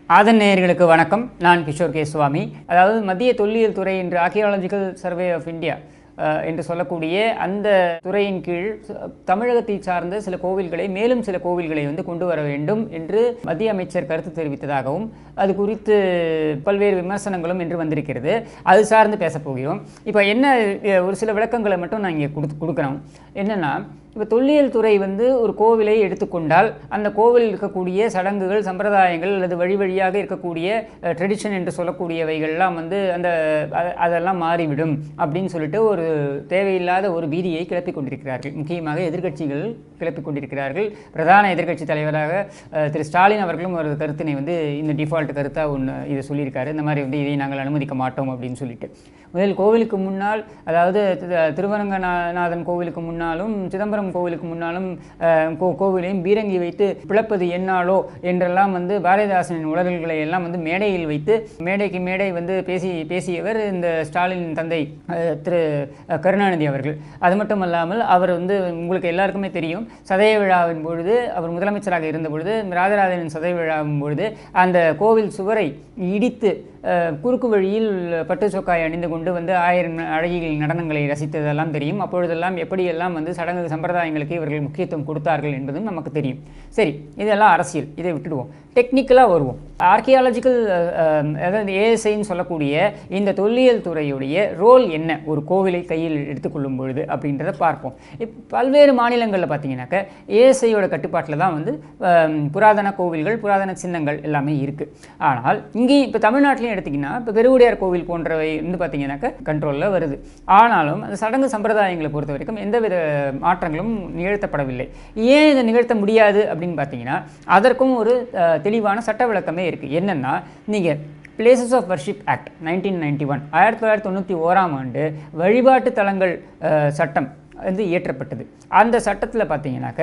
ஆதன் நேயர்களுக்கு வணக்கம் நான் கிஷோர் கே சுவாமி அதாவது மத்திய தொல்லியல் துறை என்று archaeological survey of India ah, என்று சொல்லக்கூடிய அந்த துறையின் கீழ் ச- தமிழகத்தை சார்ந்த சில கோவில்களை மேலும் சில கோவில்களை வந்து கொண்டு வர வேண்டும் என்று மத்திய அமைச்சர் கருத்து தெரிவித்ததாகவும் அது குறித்து பல்வேறு விமர்சனங்களும் என்று வந்திருக்கிறது அது சார்ந்து பேசப் போகிறோம் இப்போ என்ன அஹ், ஒரு சில விளக்கங்களை மட்டும் நான் இங்கே கொடுத்து கொடுக்குறோம் என்னென்னா இப்போ தொல்லியல் துறை வந்து ஒரு கோவிலை எடுத்துக்கொண்டால் அந்த கோவிலில் இருக்கக்கூடிய சடங்குகள் சம்பிரதாயங்கள் அல்லது வழி வழியாக இருக்கக்கூடிய ட்ரெடிஷன் என்று சொல்லக்கூடியவைகள்லாம் வந்து அந்த அ- அதெல்லாம் மாறிவிடும் அப்படின்னு சொல்லிட்டு ஒரு தேவையில்லாத ஒரு பீதியை கிளப்பிக் கொண்டிருக்கிறார்கள் முக்கியமாக எதிர்க்கட்சிகள் கிளப்பிக் கொண்டிருக்கிறார்கள் பிரதான எதிர்க்கட்சி தலைவராக அஹ், திரு ஸ்டாலின் அவர்களும் ஒரு கருத்தினை வந்து இந்த டிஃபால்ட் கருத்தாக ஒன்று இதை சொல்லியிருக்காரு இந்த மாதிரி வந்து இதை நாங்கள் அனுமதிக்க மாட்டோம் அப்படின்னு சொல்லிட்டு முதல் கோவிலுக்கு முன்னால் அதாவது தி- திருவரங்கநாதன் கோவிலுக்கு முன்னாலும் சிதம்பரம் கோவிலுக்கு முன்னாலும் அஹ், கோ கோவிலையும் பீரங்கி வைத்து பிளப்பது என்னாலோ என்றெல்லாம் வந்து பாரதிதாசனின் உடல்களை எல்லாம் வந்து மேடையில் வைத்து மேடைக்கு மேடை வந்து பேசி பேசியவர் இந்த ஸ்டாலின் தந்தை அஹ், திரு அஹ், கருணாநிதி அவர்கள் அது மட்டும் அல்லாமல் அவர் வந்து உங்களுக்கு எல்லாருக்குமே தெரியும் சதய விழாவின் பொழுது அவர் முதலமைச்சராக இருந்த பொழுது ராஜராஜனின் சதய விழாவின் பொழுது அந்த கோவில் சுவரை இடித்து அஹ், குறுக்கு வழியில் பட்டு சொக்காய் அணிந்து கொண்டு வந்து ஆயிரம் அழகிகள் நடனங்களை ரசித்ததெல்லாம் தெரியும் அப்பொழுதெல்லாம் எப்படியெல்லாம் வந்து சடங்கு சம்பிரதாயங்களுக்கு இவர்கள் முக்கியத்துவம் கொடுத்தார்கள் என்பதும் நமக்கு தெரியும் சரி இதெல்லாம் அரசியல் இதை விட்டுடுவோம் டெக்னிக்கலாக வருவோம் ஆர்கியாலஜிக்கல் அதாவது ஏஎஸ்ஐன்னு சொல்லக்கூடிய இந்த தொல்லியல் துறையுடைய ரோல் என்ன ஒரு கோவிலை கையில் எடுத்துக்கொள்ளும் பொழுது அப்படின்றத பார்ப்போம் இப் பல்வேறு மாநிலங்களில் பார்த்தீங்கன்னாக்க ஏஎஸ்ஐயோட கட்டுப்பாட்டில் தான் வந்து அஹ், புராதன கோவில்கள் புராதன சின்னங்கள் எல்லாமே இருக்குது ஆனால் இங்கேயும் இப்போ தமிழ்நாட்டிலையும் எடுத்திங்கன்னா இப்போ பெருவுடையார் கோவில் போன்றவை வந்து பார்த்தீங்கன்னாக்க கண்ட்ரோலில் வருது ஆனாலும் அந்த சடங்கு சம்பிரதாயங்களை பொறுத்த வரைக்கும் எந்தவித மாற்றங்களும் நிகழ்த்தப்படவில்லை ஏன் இதை நிகழ்த்த முடியாது அப்படின்னு பார்த்தீங்கன்னா அதற்கும் ஒரு அஹ், தெளிவான சட்ட விளக்கமே இருக்குது என்னென்னா நீங்கள் places of worship act nineteen ninety one ஆயிரத்தி தொள்ளாயிரத்தி தொண்ணூற்றி ஓராம் ஆண்டு வழிபாட்டு தலங்கள் அஹ், சட்டம் வந்து இயற்றப்பட்டது அந்த சட்டத்தில் பார்த்தீங்கன்னாக்க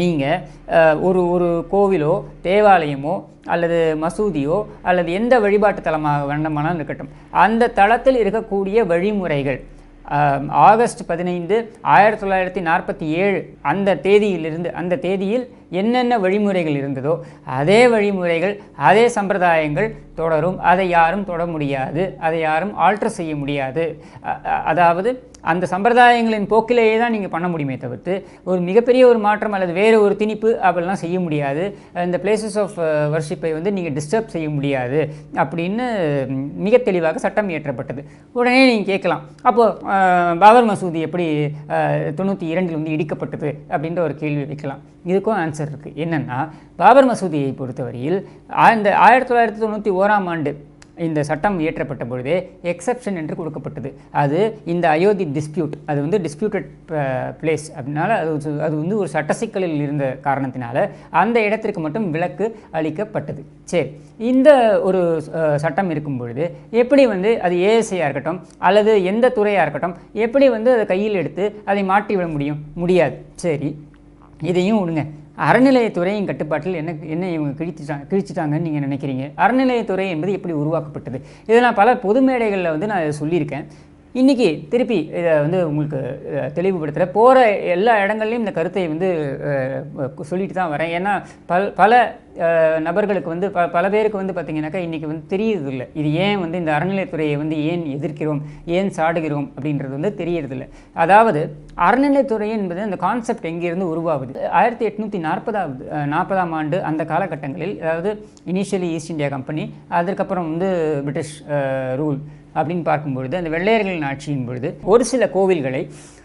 நீங்கள் ஒரு ஒரு கோவிலோ தேவாலயமோ அல்லது மசூதியோ அல்லது எந்த வழிபாட்டு தலமாக வேண்டுமானாலும் இருக்கட்டும் அந்த தளத்தில் இருக்கக்கூடிய வழிமுறைகள் ஆம், ஆகஸ்ட் பதினைந்து ஆயிரத்தி தொள்ளாயிரத்தி நாற்பத்தி ஏழு அந்த தேதியிலிருந்து அந்த தேதியில் என்னென்ன வழிமுறைகள் இருந்ததோ அதே வழிமுறைகள் அதே சம்பிரதாயங்கள் தொடரும் அதை யாரும் தொட முடியாது அதை யாரும் ஆல்டர் செய்ய முடியாது அ- அ- அதாவது அந்த சம்பிரதாயங்களின் போக்கிலேயே தான் நீங்கள் பண்ண முடியுமே தவிர்த்து ஒரு மிகப்பெரிய ஒரு மாற்றம் அல்லது வேறு ஒரு திணிப்பு அப்படிலாம் செய்ய முடியாது இந்த பிளேசஸ் ஆஃப் வர்ஷிப்பை வந்து நீங்கள் டிஸ்டர்ப் செய்ய முடியாது அப்படின்னு ம், மிக தெளிவாக சட்டம் இயற்றப்பட்டது உடனே நீங்கள் கேட்கலாம் அப்போது பாபர் மசூதி எப்படி தொண்ணூற்றி இரண்டில் வந்து இடிக்கப்பட்டது அப்படின்ற ஒரு கேள்வி வைக்கலாம் இதுக்கும் ஆன்சர் இருக்குது என்னென்னா பாபர் மசூதியை பொறுத்தவரையில் அந்த ஆயிரத்தி தொள்ளாயிரத்தி தொண்ணூற்றி ஓராம் ஆண்டு இந்த சட்டம் இயற்றப்பட்ட பொழுதே எக்ஸப்ஷன் என்று கொடுக்கப்பட்டது அது இந்த அயோத்தி டிஸ்பியூட் அது வந்து டிஸ்பியூட்டட் பிளேஸ் அப்படின்னால அது ஒரு- அது வந்து ஒரு சட்ட சிக்கலில் இருந்த காரணத்தினால அந்த இடத்திற்கு மட்டும் விலக்கு அளிக்கப்பட்டது சரி இந்த ஒரு அஹ், சட்டம் இருக்கும் பொழுது எப்படி வந்து அது ஏஎஸ்ஐயாக இருக்கட்டும் அல்லது எந்த துறையாக இருக்கட்டும் எப்படி வந்து அதை கையில் எடுத்து அதை மாற்றி விட முடியும் முடியாது சரி இதையும் விடுங்க அறநிலையத்துறையின் கட்டுப்பாட்டில் என்ன என்ன இவங்க கிழிச்சிட்டாங்க கிழிச்சிட்டாங்கன்னு நீங்கள் நினைக்கிறீங்க அறநிலையத்துறை என்பது எப்படி உருவாக்கப்பட்டது இதை நான் பல பொது மேடைகளில் வந்து நான் இதை சொல்லியிருக்கேன் இன்றைக்கி திருப்பி இதை வந்து உங்களுக்கு அஹ், தெளிவுபடுத்துகிற போகிற எல்லா இடங்கள்லையும் இந்த கருத்தை வந்து அஹ், சொல்லிட்டு தான் வரேன் ஏன்னா பல் பல அஹ், நபர்களுக்கு வந்து ப பல பேருக்கு வந்து பார்த்திங்கனாக்கா இன்றைக்கி வந்து தெரியறதில்ல இது ஏன் வந்து இந்த அறநிலையத்துறையை வந்து ஏன் எதிர்க்கிறோம் ஏன் சாடுகிறோம் அப்படின்றது வந்து தெரியறதில்ல அதாவது அறநிலைத்துறை என்பது அந்த கான்செப்ட் எங்கேருந்து உருவாகுது ஆயிரத்தி எட்நூற்றி நாற்பதாவது நாற்பதாம் ஆண்டு அந்த காலகட்டங்களில் அதாவது இனிஷியலி ஈஸ்ட் இந்தியா கம்பெனி அதற்கப்புறம் வந்து பிரிட்டிஷ் ரூல் அப்படின்னு பார்க்கும்பொழுது அந்த வெள்ளையர்களின் ஆட்சியின் பொழுது ஒரு சில கோவில்களை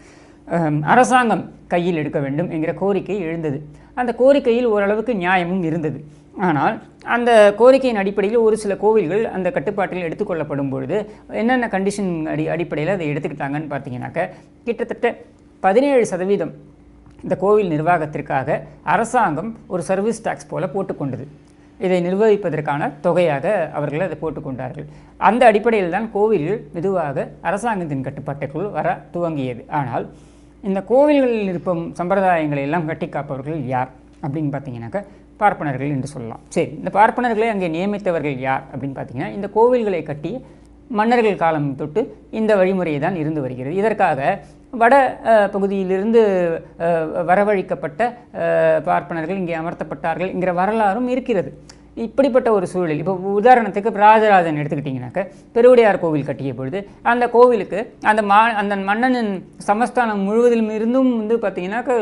அஹ், அரசாங்கம் கையில் எடுக்க வேண்டும் என்கிற கோரிக்கை எழுந்தது அந்த கோரிக்கையில் ஓரளவுக்கு நியாயமும் இருந்தது ஆனால் அந்த கோரிக்கையின் அடிப்படையில் ஒரு சில கோவில்கள் அந்த கட்டுப்பாட்டில் எடுத்துக்கொள்ளப்படும் பொழுது என்னென்ன கண்டிஷன் அடி அடிப்படையில் அதை எடுத்துக்கிட்டாங்கன்னு பார்த்தீங்கன்னாக்க கிட்டத்தட்ட பதினேழு சதவீதம் இந்த கோவில் நிர்வாகத்திற்காக அரசாங்கம் ஒரு சர்வீஸ் டாக்ஸ் போல போட்டுக்கொண்டது இதை நிர்வகிப்பதற்கான தொகையாக அவர்கள் அதை போட்டுக்கொண்டார்கள் அந்த அடிப்படையில் தான் கோவில்கள் மெதுவாக அரசாங்கத்தின் கட்டுப்பாட்டுக்குள் வர துவங்கியது ஆனால் இந்த கோவில்களில் இருக்கும் சம்பிரதாயங்களை எல்லாம் கட்டி காப்பவர்கள் யார் அப்படின்னு பார்த்தீங்கன்னாக்கா பார்ப்பனர்கள் என்று சொல்லலாம் சரி இந்த பார்ப்பனர்களை அங்கே நியமித்தவர்கள் யார் அப்படின்னு பார்த்தீங்கன்னா இந்த கோவில்களை கட்டிய மன்னர்கள் காலம் தொட்டு இந்த வழிமுறை தான் இருந்து வருகிறது இதற்காக வட அஹ், பகுதியிலிருந்து அஹ், வரவழைக்கப்பட்ட அஹ், பார்ப்பனர்கள் இங்கே அமர்த்தப்பட்டார்கள் என்கிற வரலாறும் இருக்கிறது இப்படிப்பட்ட ஒரு சூழல் இப்போ உதாரணத்துக்கு ராஜராஜன் எடுத்துக்கிட்டிங்கனாக்க பெருவுடையார் கோவில் கட்டிய பொழுது அந்த கோவிலுக்கு அந்த மா அந்த மன்னனின் சமஸ்தானம் முழுவதிலும் இருந்தும் வந்து பார்த்திங்கனாக்க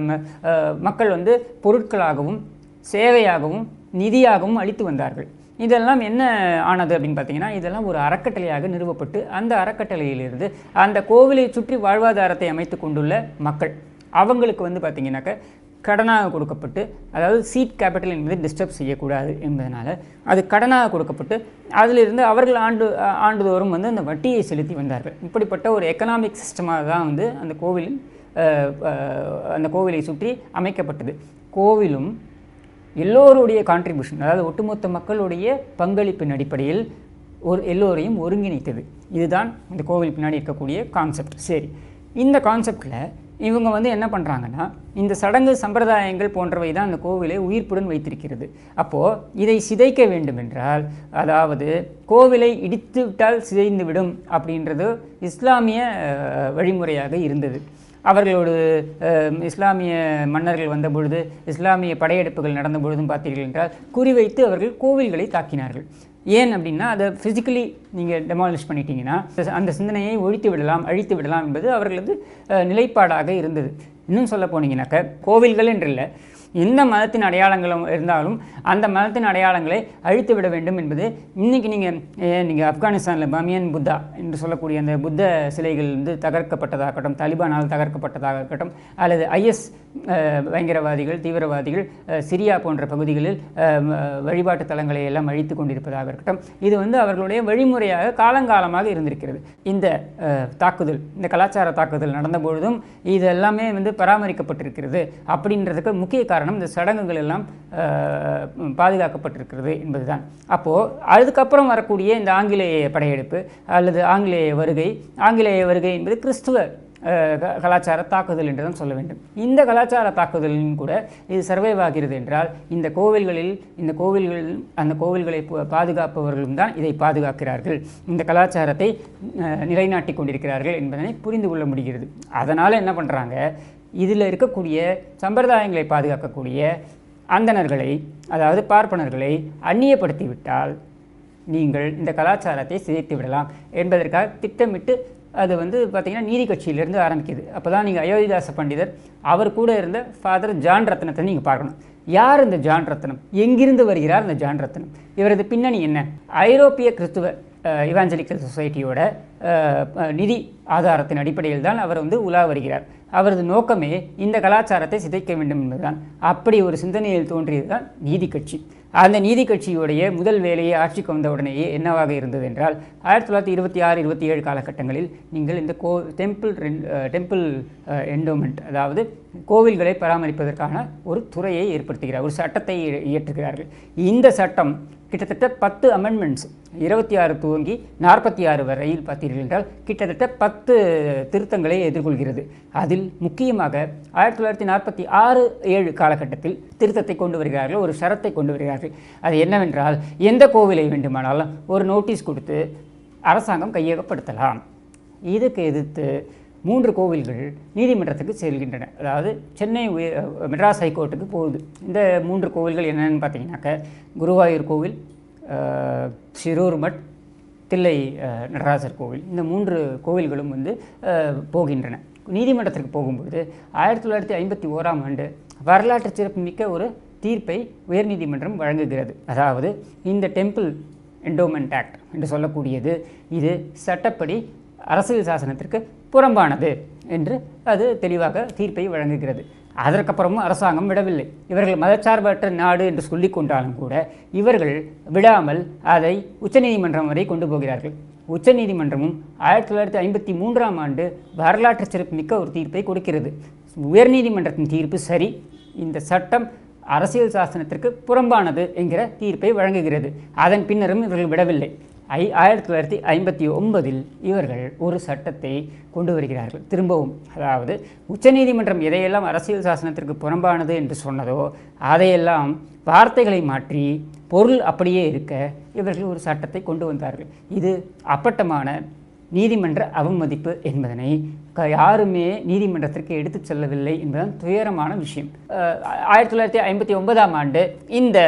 மக்கள் வந்து பொருட்களாகவும் சேவையாகவும் நிதியாகவும் அளித்து வந்தார்கள் இதெல்லாம் என்ன ஆனது அப்படின்னு பார்த்தீங்கன்னா இதெல்லாம் ஒரு அறக்கட்டளையாக நிறுவப்பட்டு அந்த அறக்கட்டளையிலிருந்து அந்த கோவிலை சுற்றி வாழ்வாதாரத்தை அமைத்து கொண்டுள்ள மக்கள் அவங்களுக்கு வந்து பார்த்திங்கனாக்க கடனாக கொடுக்கப்பட்டு அதாவது சீட் கேபிட்டல் என்பதை டிஸ்டர்ப் செய்யக்கூடாது என்பதனால் அது கடனாக கொடுக்கப்பட்டு அதிலிருந்து அவர்கள் ஆண்டு ஆண்டுதோறும் வந்து அந்த வட்டியை செலுத்தி வந்தார்கள் இப்படிப்பட்ட ஒரு எக்கனாமிக் சிஸ்டமாக தான் வந்து அந்த கோவிலில் அஹ், அஹ், அந்த கோவிலை சுற்றி அமைக்கப்பட்டது கோவிலும் எல்லோருடைய கான்ட்ரிபியூஷன் அதாவது ஒட்டுமொத்த மக்களுடைய பங்களிப்பின் அடிப்படையில் ஒரு எல்லோரையும் ஒருங்கிணைத்தது இதுதான் இந்த கோவில் பின்னாடி இருக்கக்கூடிய கான்செப்ட் சரி இந்த கான்செப்டில் இவங்க வந்து என்ன பண்ணுறாங்கன்னா இந்த சடங்கு சம்பிரதாயங்கள் போன்றவை தான் அந்த கோவிலை உயிர்ப்புடன் வைத்திருக்கிறது அப்போது இதை சிதைக்க வேண்டும் என்றால் அதாவது கோவிலை இடித்து விட்டால் சிதைந்து விடும் அப்படின்றது இஸ்லாமிய அஹ், வழிமுறையாக இருந்தது அவர்களோடு அஹ், இஸ்லாமிய மன்னர்கள் வந்த பொழுது இஸ்லாமிய படையெடுப்புகள் நடந்த பொழுதும் பார்த்தீர்கள் என்றால் குறிவைத்து அவர்கள் கோவில்களை தாக்கினார்கள் ஏன் அப்படின்னா அதை ஃபிசிக்கலி நீங்கள் டெமாலிஷ் பண்ணிட்டீங்கன்னா அந்த சிந்தனையை ஒழித்து விடலாம் அழித்து விடலாம் என்பது அவர்களது அஹ், நிலைப்பாடாக இருந்தது இன்னும் சொல்ல போனீங்கன்னாக்க கோவில்கள் என்றில்லை எந்த மதத்தின் அடையாளங்களும் இருந்தாலும் அந்த மதத்தின் அடையாளங்களை அழித்து விட வேண்டும் என்பது இன்றைக்கி நீங்கள் நீங்கள் ஆப்கானிஸ்தானில் பமியன் புத்தா என்று சொல்லக்கூடிய அந்த புத்த சிலைகள் வந்து தகர்க்கப்பட்டதாகட்டும் தாலிபானால் தகர்க்கப்பட்டதாகட்டும் அல்லது ஐஎஸ் பயங்கரவாதிகள் தீவிரவாதிகள் அஹ், சிரியா போன்ற பகுதிகளில் அஹ், ம- வழிபாட்டு தலங்களை எல்லாம் அழித்து கொண்டிருப்பதாக இருக்கட்டும் இது வந்து அவர்களுடைய வழிமுறையாக காலங்காலமாக இருந்திருக்கிறது இந்த அஹ், தாக்குதல் இந்த கலாச்சார தாக்குதல் நடந்த பொழுதும் இது எல்லாமே வந்து பராமரிக்கப்பட்டிருக்கிறது அப்படின்றதுக்கு முக்கிய காரணம் இந்த சடங்குகள் எல்லாம் அஹ், பாதுகாக்கப்பட்டிருக்கிறது என்பதுதான் அப்போது அதுக்கப்புறம் வரக்கூடிய இந்த ஆங்கிலேய படையெடுப்பு அல்லது ஆங்கிலேய வருகை ஆங்கிலேய வருகை என்பது கிறிஸ்துவ அஹ், க- கலாச்சார தாக்குதல் என்று தான் சொல்ல வேண்டும் இந்த கலாச்சார தாக்குதலிலும் கூட இது சர்வைவ் ஆகிறது என்றால் இந்த கோவில்களில் இந்த கோவில்கள் அந்த கோவில்களை பா- பாதுகாப்பவர்களும் தான் இதை பாதுகாக்கிறார்கள் இந்த கலாச்சாரத்தை அஹ், நிலைநாட்டி கொண்டிருக்கிறார்கள் என்பதனை புரிந்து கொள்ள முடிகிறது அதனால் என்ன பண்ணுறாங்க இதில் இருக்கக்கூடிய சம்பிரதாயங்களை பாதுகாக்கக்கூடிய அந்தணர்களை அதாவது பார்ப்பனர்களை அந்நியப்படுத்தி விட்டால் நீங்கள் இந்த கலாச்சாரத்தை சிதைத்து விடலாம் என்பதற்காக திட்டமிட்டு அது வந்து பார்த்திங்கன்னா நீதி கட்சியிலிருந்து ஆரம்பிக்குது அப்போ தான் நீங்கள் அயோத்திதாச பண்டிதர் அவர் கூட இருந்த ஃபாதர் ஜான் ரத்னத்தை நீங்கள் பார்க்கணும் யார் இந்த ஜான் ரத்னம் எங்கிருந்து வருகிறார் இந்த ஜான் ரத்னம் இவரது பின்னணி என்ன ஐரோப்பிய கிறிஸ்துவ இவாஞ்சலிக்கல் சொசைட்டியோட அஹ், அஹ், நிதி ஆதாரத்தின் அடிப்படையில் தான் அவர் வந்து உலா வருகிறார் அவரது நோக்கமே இந்த கலாச்சாரத்தை சிதைக்க வேண்டும் என்பதுதான் அப்படி ஒரு சிந்தனையில் தோன்றியது தான் நீதி கட்சி அந்த நீதி கட்சியுடைய முதல் வேலையை ஆட்சிக்கு வந்த உடனேயே என்னவாக இருந்தது என்றால் ஆயிரத்தி தொள்ளாயிரத்தி இருபத்தி ஆறு இருபத்தி ஏழு காலகட்டங்களில் நீங்கள் இந்த கோ டெம்பிள் டெம்பிள் என்டோமெண்ட் அதாவது கோவில்களை பராமரிப்பதற்கான ஒரு துறையை ஏற்படுத்துகிறார் ஒரு சட்டத்தை இய- இயற்றுகிறார்கள் இந்த சட்டம் கிட்டத்தட்ட பத்து அமெண்ட்மெண்ட்ஸ் இருபத்தி ஆறு துவங்கி நாற்பத்தி ஆறு வரையில் பார்த்தீர்கள் என்றால் கிட்டத்தட்ட பத்து திருத்தங்களை எதிர்கொள்கிறது அதில் முக்கியமாக ஆயிரத்தி தொள்ளாயிரத்தி நாற்பத்தி ஆறு ஏழு காலகட்டத்தில் திருத்தத்தை கொண்டு வருகிறார்கள் ஒரு ஷரத்தை கொண்டு வருகிறார்கள் அது என்னவென்றால் எந்த கோவிலை வேண்டுமானாலும் ஒரு நோட்டீஸ் கொடுத்து அரசாங்கம் கையகப்படுத்தலாம் இதுக்கு எதிர்த்து மூன்று கோவில்கள் நீதிமன்றத்துக்கு செல்கின்றன அதாவது சென்னை உய- மெட்ராஸ் ஹைகோர்ட்டுக்கு போகுது இந்த மூன்று கோவில்கள் என்னென்னு பார்த்தீங்கன்னாக்க குருவாயூர் கோவில் அஹ், சிரூர் மட் தில்லை அஹ், நடராஜர் கோவில் இந்த மூன்று கோவில்களும் வந்து அஹ், போகின்றன நீதிமன்றத்திற்கு போகும்பொழுது ஆயிரத்தி தொள்ளாயிரத்தி ஐம்பத்தி ஓராம் ஆண்டு வரலாற்று சிறப்புமிக்க ஒரு தீர்ப்பை உயர்நீதிமன்றம் வழங்குகிறது அதாவது இந்த டெம்பிள் என்டோமெண்ட் ஆக்ட் என்று சொல்லக்கூடியது இது சட்டப்படி அரசியல் சாசனத்திற்கு புறம்பானது என்று அது தெளிவாக தீர்ப்பை வழங்குகிறது அதற்கப்புறமும் அரசாங்கம் விடவில்லை இவர்கள் மதச்சார்பற்ற நாடு என்று சொல்லிக் கொண்டாலும் கூட இவர்கள் விடாமல் அதை உச்சநீதிமன்றம் வரை கொண்டு போகிறார்கள் உச்சநீதிமன்றமும் ஆயிரத்தி தொள்ளாயிரத்தி ஐம்பத்தி மூன்றாம் ஆண்டு வரலாற்று சிறப்புமிக்க ஒரு தீர்ப்பை கொடுக்கிறது உயர்நீதிமன்றத்தின் தீர்ப்பு சரி இந்த சட்டம் அரசியல் சாசனத்திற்கு புறம்பானது என்கிற தீர்ப்பை வழங்குகிறது அதன் பின்னரும் இவர்கள் விடவில்லை ஐ ஆயிரத்தி தொள்ளாயிரத்தி ஐம்பத்தி ஒன்பதில் இவர்கள் ஒரு சட்டத்தை கொண்டு வருகிறார்கள் திரும்பவும் அதாவது உச்சநீதிமன்றம் எதையெல்லாம் அரசியல் சாசனத்திற்கு புறம்பானது என்று சொன்னதோ அதையெல்லாம் வார்த்தைகளை மாற்றி பொருள் அப்படியே இருக்க இவர்கள் ஒரு சட்டத்தை கொண்டு வந்தார்கள் இது அப்பட்டமான நீதிமன்ற அவமதிப்பு என்பதனை க- யாருமே நீதிமன்றத்திற்கு எடுத்துச் செல்லவில்லை என்பதுதான் துயரமான விஷயம் அஹ் ஆயிரத்தி தொள்ளாயிரத்தி ஐம்பத்தி ஒன்பதாம் ஆண்டு இந்த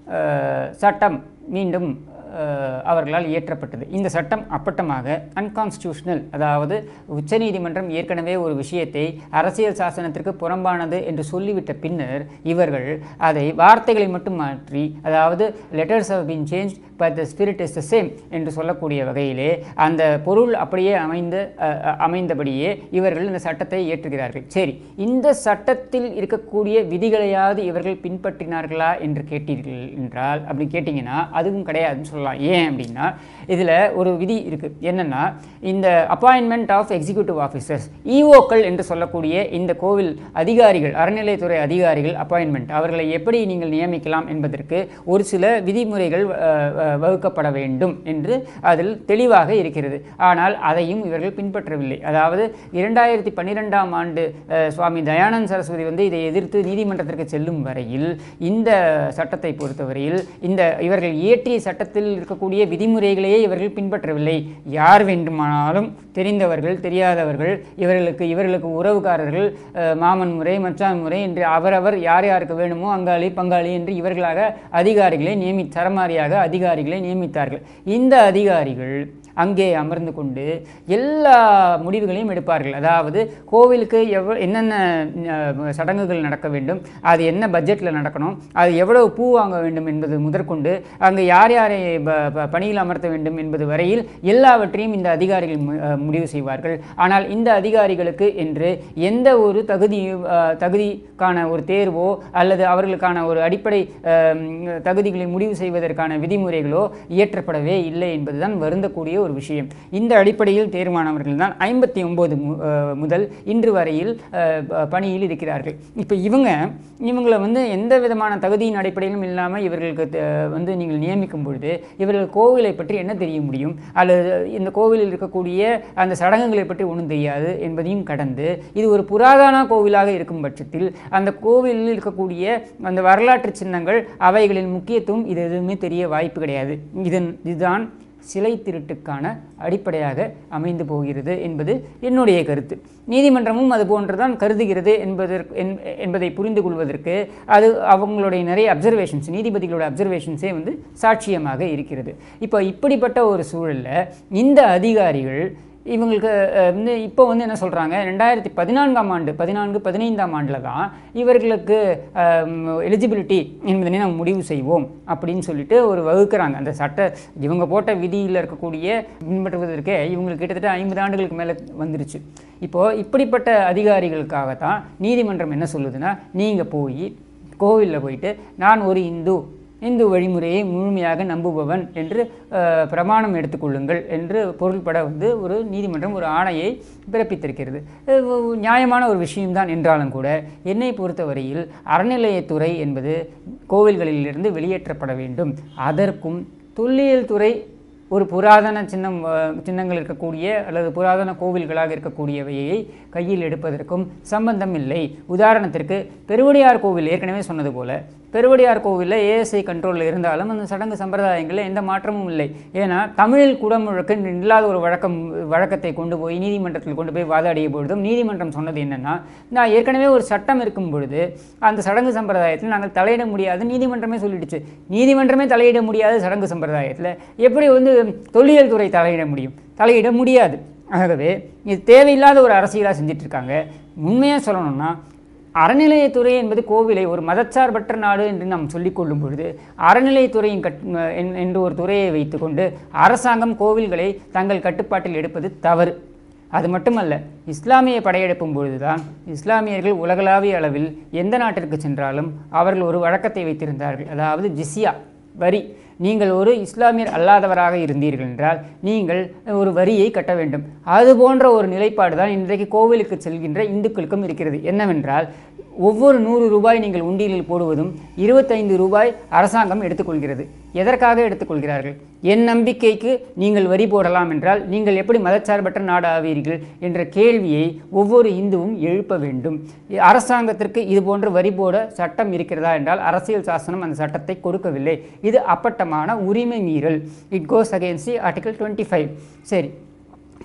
அஹ், சட்டம் மீண்டும் அஹ், அவர்களால் இயற்றப்பட்டது இந்த சட்டம் அப்பட்டமாக அன்கான்ஸ்டியூஷனல் அதாவது உச்சநீதிமன்றம் ஏற்கனவே ஒரு விஷயத்தை அரசியல் சாசனத்திற்கு புறம்பானது என்று சொல்லிவிட்ட பின்னர் இவர்கள் அதை வார்த்தைகளை மட்டும் மாற்றி அதாவது letters have been changed but the spirit is the same என்று சொல்லக்கூடிய வகையிலே அந்த பொருள் அப்படியே அமைந்த அஹ், அஹ், அமைந்தபடியே இவர்கள் இந்த சட்டத்தை இயற்றுகிறார்கள் சரி இந்த சட்டத்தில் இருக்கக்கூடிய விதிகளையாவது இவர்கள் பின்பற்றினார்களா என்று கேட்டீர்கள் என்றால் அப்படி கேட்டிங்கன்னா அதுவும் கிடையாதுன்னு சொல்லலாம் ஏன் அப்படின்னா இதில் ஒரு விதி இருக்குது என்னென்னா இந்த அப்பாயின்மெண்ட் ஆஃப் எக்ஸிக்யூட்டிவ் ஆஃபீஸர்ஸ் இஓக்கள் என்று சொல்லக்கூடிய இந்த கோவில் அதிகாரிகள் அறநிலைத்துறை அதிகாரிகள் அப்பாயின்மெண்ட் அவர்களை எப்படி நீங்கள் நியமிக்கலாம் என்பதற்கு ஒரு சில விதிமுறைகள் அஹ், அஹ், வகுக்கப்பட வேண்டும் என்று அதில் தெளிவாக இருக்கிறது ஆனால் அதையும் இவர்கள் பின்பற்றவில்லை அதாவது இரண்டாயிரத்தி பன்னிரெண்டாம் ஆண்டு அஹ், சுவாமி தயானந்த் சரஸ்வதி வந்து இதை எதிர்த்து நீதிமன்றத்திற்கு செல்லும் வரையில் இந்த சட்டத்தை பொறுத்தவரையில் இந்த இவர்கள் இயற்றிய சட்டத்தில் இருக்கக்கூடிய விதிமுறைகளையே இவர்கள் பின்பற்றவில்லை யார் வேண்டுமானாலும் தெரிந்தவர்கள் தெரியாதவர்கள் இவர்களுக்கு இவர்களுக்கு உறவுக்காரர்கள் அஹ், மாமன் முறை மச்சான் முறை என்று அவரவர் யார் யாருக்கு வேணுமோ அங்காளி பங்காளி என்று இவர்களாக அதிகாரிகளை நியமி சரமாரியாக அதிகாரிகளை நியமித்தார்கள் இந்த அதிகாரிகள் அங்கே அமர்ந்து கொண்டு எல்லா முடிவுகளையும் எடுப்பார்கள் அதாவது கோவிலுக்கு எவ்வளோ என்னென்ன அஹ், சடங்குகள் நடக்க வேண்டும் அது என்ன பட்ஜெட்டில் நடக்கணும் அது எவ்வளவு பூ வாங்க வேண்டும் என்பது முதற்கொண்டு அங்கே யார் யாரை ப- ப- பணியில் அமர்த்த வேண்டும் என்பது வரையில் எல்லாவற்றையும் இந்த அதிகாரிகள் மு- அஹ், முடிவு செய்வார்கள் ஆனால் இந்த அதிகாரிகளுக்கு என்று எந்த ஒரு தகுதி அஹ், தகுதிக்கான ஒரு தேர்வோ அல்லது அவர்களுக்கான ஒரு அடிப்படை அஹ், தகுதிகளை முடிவு செய்வதற்கான விதிமுறைகளோ இயற்றப்படவே இல்லை என்பதுதான் வருந்தக்கூடிய ஒரு விஷயம் இந்த அடிப்படையில் தேர்வானவர்கள் தான் ஐம்பத்தி ஒம்பது முதல் இன்று வரையில் அஹ், ப- பணியில் இருக்கிறார்கள் இப்போ இவங்க இவங்களை வந்து எந்த விதமான தகுதியின் அடிப்படையிலும் இல்லாமல் இவர்களுக்கு த- வந்து நீங்கள் நியமிக்கும் பொழுது இவர்கள் கோவிலை பற்றி என்ன தெரிய முடியும் அல்லது இந்த கோவிலில் இருக்கக்கூடிய அந்த சடங்குகளை பற்றி ஒன்றும் தெரியாது என்பதையும் கடந்து இது ஒரு புராதன கோவிலாக இருக்கும் பட்சத்தில் அந்த கோவிலில் இருக்கக்கூடிய அந்த வரலாற்று சின்னங்கள் அவைகளின் முக்கியத்துவம் இது எதுவுமே தெரிய வாய்ப்பு கிடையாது இதன் இதுதான் சிலை திருட்டுக்கான அடிப்படையாக அமைந்து போகிறது என்பது என்னுடைய கருத்து நீதிமன்றமும் அது போன்றுதான் கருதுகிறது என்பதற்கு என்- என்பதை புரிந்து கொள்வதற்கு அது அவங்களுடைய நிறைய அப்சர்வேஷன்ஸ் நீதிபதிகளோட அப்சர்வேஷன்ஸே வந்து சாட்சியமாக இருக்கிறது இப்போ இப்படிப்பட்ட ஒரு சூழல்ல இந்த அதிகாரிகள் இவங்களுக்கு அஹ், வந்து இப்போ வந்து என்ன சொல்கிறாங்க ரெண்டாயிரத்தி பதினான்காம் ஆண்டு பதினான்கு பதினைந்தாம் ஆண்டில் தான் இவர்களுக்கு எலிஜிபிலிட்டி என்பதனை நாம் முடிவு செய்வோம் அப்படின்னு சொல்லிட்டு ஒரு வகுக்கிறாங்க அந்த சட்ட இவங்க போட்ட விதியில் இருக்கக்கூடிய பின்பற்றுவதற்கே இவங்களுக்கு கிட்டத்தட்ட ஐம்பது ஆண்டுகளுக்கு மேலே வந்துருச்சு இப்போது இப்படிப்பட்ட அதிகாரிகளுக்காகத்தான் நீதிமன்றம் என்ன சொல்லுதுன்னா நீங்கள் போய் கோவிலில் போயிட்டு நான் ஒரு இந்து இந்து வழிமுறையை முழுமையாக நம்புபவன் என்று அஹ், பிரமாணம் எடுத்துக்கொள்ளுங்கள் என்று பொருள்பட வந்து ஒரு நீதிமன்றம் ஒரு ஆணையை பிறப்பித்திருக்கிறது அஹ், ஒ- நியாயமான ஒரு விஷயம்தான் என்றாலும் கூட என்னை பொறுத்தவரையில் அறநிலையத்துறை என்பது கோவில்களிலிருந்து வெளியேற்றப்பட வேண்டும் அதற்கும் தொல்லியல் துறை ஒரு புராதன சின்னம் அஹ், சின்னங்கள் இருக்கக்கூடிய அல்லது புராதன கோவில்களாக இருக்கக்கூடியவையை கையில் எடுப்பதற்கும் சம்பந்தம் இல்லை உதாரணத்திற்கு பெருவடியார் கோவில் ஏற்கனவே சொன்னது போல பெருவடியார் கோவிலில் ஏஎஸ்ஐ கண்ட்ரோலில் இருந்தாலும் அந்த சடங்கு சம்பிரதாயங்களில் எந்த மாற்றமும் இல்லை ஏன்னா தமிழில் குடமுழுக்கு இல்லாத ஒரு வழக்கம் வழக்கத்தை கொண்டு போய் நீதிமன்றத்தில் கொண்டு போய் வாதாடிய பொழுதும் நீதிமன்றம் சொன்னது என்னன்னா நான் ஏற்கனவே ஒரு சட்டம் இருக்கும் பொழுது அந்த சடங்கு சம்பிரதாயத்தில் நாங்கள் தலையிட முடியாது நீதிமன்றமே சொல்லிடுச்சு நீதிமன்றமே தலையிட முடியாத சடங்கு சம்பிரதாயத்தில் எப்படி வந்து தொல்லியல் துறை தலையிட முடியும் தலையிட முடியாது ஆகவே இது தேவையில்லாத ஒரு அரசியலாக செஞ்சுட்டு இருக்காங்க உண்மையாக சொல்லணும்னா அறநிலையத்துறை என்பது கோவிலை ஒரு மதச்சார்பற்ற நாடு என்று நாம் சொல்லிக் கொள்ளும் பொழுது அறநிலையத்துறையின் கட் என்- என்று ஒரு துறையை வைத்துக்கொண்டு அரசாங்கம் கோவில்களை தங்கள் கட்டுப்பாட்டில் எடுப்பது தவறு அது மட்டுமல்ல இஸ்லாமிய படையெடுப்பும் பொழுதுதான் இஸ்லாமியர்கள் உலகளாவிய அளவில் எந்த நாட்டிற்கு சென்றாலும் அவர்கள் ஒரு வழக்கத்தை வைத்திருந்தார்கள் அதாவது ஜிஸ்யா வரி நீங்கள் ஒரு இஸ்லாமியர் அல்லாதவராக இருந்தீர்கள் என்றால் நீங்கள் ஒரு வரியை கட்ட வேண்டும் அது போன்ற ஒரு நிலைப்பாடு தான் இன்றைக்கு கோவிலுக்கு செல்கின்ற இந்துக்களுக்கும் இருக்கிறது என்னவென்றால் ஒவ்வொரு நூறு ரூபாய் நீங்கள் உண்டியலில் போடுவதும் இருபத்தைந்து ரூபாய் அரசாங்கம் எடுத்துக்கொள்கிறது எதற்காக எடுத்துக்கொள்கிறார்கள் என் நம்பிக்கைக்கு நீங்கள் வரி போடலாம் என்றால் நீங்கள் எப்படி மதச்சார்பற்ற நாடு ஆவீர்கள் என்ற கேள்வியை ஒவ்வொரு இந்துவும் எழுப்ப வேண்டும் அரசாங்கத்திற்கு இது போன்ற வரி போட சட்டம் இருக்கிறதா என்றால் அரசியல் சாசனம் அந்த சட்டத்தை கொடுக்கவில்லை இது அப்பட்டமான உரிமை மீறல் it goes against article twenty five சரி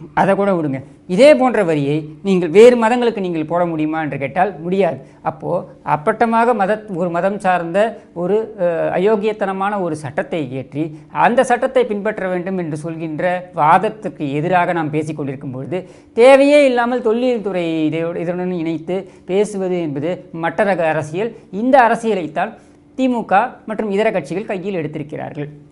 அதை கூட விடுங்க இதே போன்ற வரியை நீங்கள் வேறு மதங்களுக்கு நீங்கள் போட முடியுமா என்று கேட்டால் முடியாது அப்போது அப்பட்டமாக மத ஒரு மதம் சார்ந்த ஒரு அஹ், அயோக்கியத்தனமான ஒரு சட்டத்தை இயற்றி அந்த சட்டத்தை பின்பற்ற வேண்டும் என்று சொல்கின்ற வாதத்துக்கு எதிராக நாம் பேசிக் கொண்டிருக்கும் பொழுது தேவையே இல்லாமல் தொல்லியல் துறை இதோடு இதனுடன் இணைத்து பேசுவது என்பது மற்ற ரக அரசியல் இந்த அரசியலைத்தான் திமுக மற்றும் இதர கட்சிகள் கையில் எடுத்திருக்கிறார்கள்